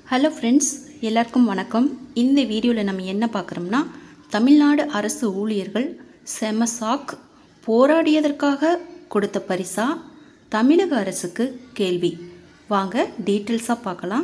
hello friends எல்லாருக்கும் வணக்கம் இந்த வீடியோவில் நம்ம என்ன பார்க்குறோம்னா தமிழ்நாடு அரசு ஊழியர்கள் செம சாக் போராடியதற்காக கொடுத்த பரிசா தமிழக அரசுக்கு கேள்வி வாங்க டீட்டெயில்ஸாக பார்க்கலாம்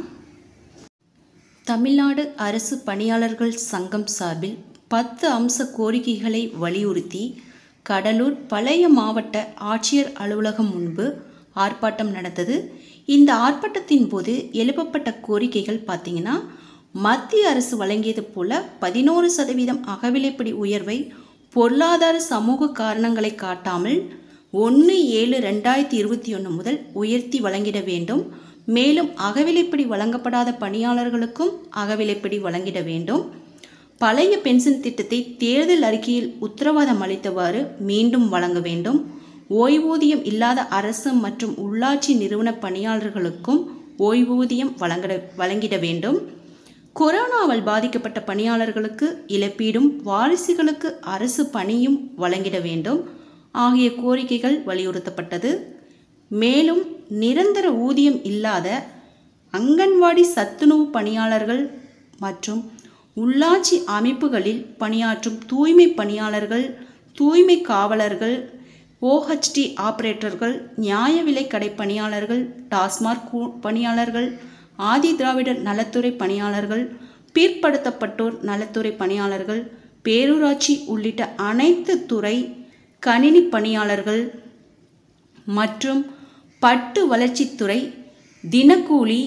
தமிழ்நாடு அரசு பணியாளர்கள் சங்கம் சார்பில் பத்து அம்ச கோரிக்கைகளை வலியுறுத்தி கடலூர் பழைய மாவட்ட ஆட்சியர் அலுவலகம் முன்பு ஆர்ப்பாட்டம் நடந்தது இந்த ஆர்ப்பாட்டத்தின் போது எழுப்பப்பட்ட கோரிக்கைகள் பார்த்தீங்கன்னா மத்திய அரசு வழங்கியது போல பதினோரு சதவீதம் அகவிலைப்படி உயர்வை பொருளாதார சமூக காரணங்களை காட்டாமல் ஒன்று ஏழு ரெண்டாயிரத்தி இருபத்தி ஒன்று முதல் உயர்த்தி வழங்கிட வேண்டும் மேலும் அகவிலைப்படி வழங்கப்படாத பணியாளர்களுக்கும் அகவிலைப்படி வழங்கிட வேண்டும் பழைய பென்ஷன் திட்டத்தை தேர்தல் அறிக்கையில் உத்தரவாதம் அளித்தவாறு மீண்டும் வழங்க வேண்டும் ஓய்வூதியம் இல்லாத அரசு மற்றும் உள்ளாட்சி நிறுவன பணியாளர்களுக்கும் ஓய்வூதியம் வழங்கிட வழங்கிட வேண்டும் கொரோனாவால் பாதிக்கப்பட்ட பணியாளர்களுக்கு இழப்பீடும் வாரிசுகளுக்கு அரசு பணியும் வழங்கிட வேண்டும் ஆகிய கோரிக்கைகள் வலியுறுத்தப்பட்டது மேலும் நிரந்தர ஊதியம் இல்லாத அங்கன்வாடி சத்துணவு பணியாளர்கள் மற்றும் உள்ளாட்சி அமைப்புகளில் பணியாற்றும் தூய்மை பணியாளர்கள் தூய்மை காவலர்கள் ஓஹெச்டி ஆபரேட்டர்கள் நியாய விலை கடை பணியாளர்கள் டாஸ்மாக் பணியாளர்கள் ஆதி திராவிடர் நலத்துறை பணியாளர்கள் பிற்படுத்தப்பட்டோர் நலத்துறை பணியாளர்கள் பேரூராட்சி உள்ளிட்ட அனைத்து துறை கணினி பணியாளர்கள் மற்றும் பட்டு வளர்ச்சித்துறை தினக்கூலி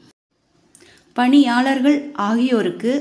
பணியாளர்கள் ஆகியோருக்கு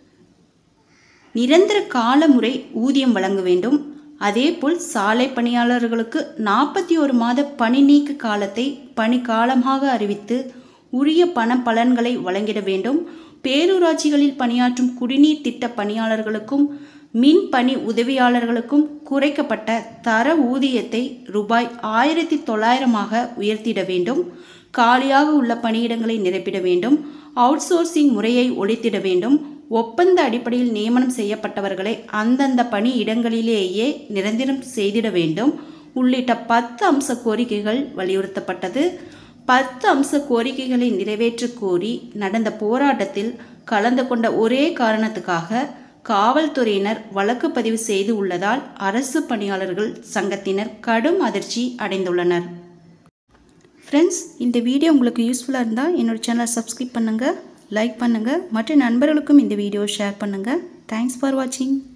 நிரந்தர கால முறை ஊதியம் வழங்க வேண்டும் அதேபோல் சாலை பணியாளர்களுக்கு நாற்பத்தி ஒரு மாத பணி நீக்க காலத்தை பணி காலமாக அறிவித்து உரிய பண பலன்களை வழங்கிட வேண்டும் பேரூராட்சிகளில் பணியாற்றும் குடிநீர் திட்ட பணியாளர்களுக்கும் மின் பணி உதவியாளர்களுக்கும் குறைக்கப்பட்ட தர ஊதியத்தை ரூபாய் ஆயிரத்தி தொள்ளாயிரமாக உயர்த்திட வேண்டும் காலியாக உள்ள பணியிடங்களை நிரப்பிட வேண்டும் அவுட் சோர்சிங் முறையை ஒழித்திட வேண்டும் ஒப்பந்த அடிப்படையில் நியமனம் செய்யப்பட்டவர்களை அந்தந்த பணி இடங்களிலேயே நிரந்தரம் செய்திட வேண்டும் உள்ளிட்ட பத்து அம்ச கோரிக்கைகள் வலியுறுத்தப்பட்டது பத்து அம்ச கோரிக்கைகளை நிறைவேற்ற கோரி நடந்த போராட்டத்தில் கலந்து கொண்ட ஒரே காரணத்துக்காக காவல்துறையினர் வழக்கு பதிவு செய்து உள்ளதால் அரசு பணியாளர்கள் சங்கத்தினர் கடும் அதிர்ச்சி அடைந்துள்ளனர் ஃப்ரெண்ட்ஸ் இந்த வீடியோ உங்களுக்கு யூஸ்ஃபுல்லாக இருந்தால் என்னோடய சேனலை சப்ஸ்கிரைப் பண்ணுங்கள் லைக் பண்ணுங்கள் மற்ற நண்பர்களுக்கும் இந்த வீடியோ ஷேர் பண்ணுங்கள் தேங்க்ஸ் ஃபார் வாட்சிங்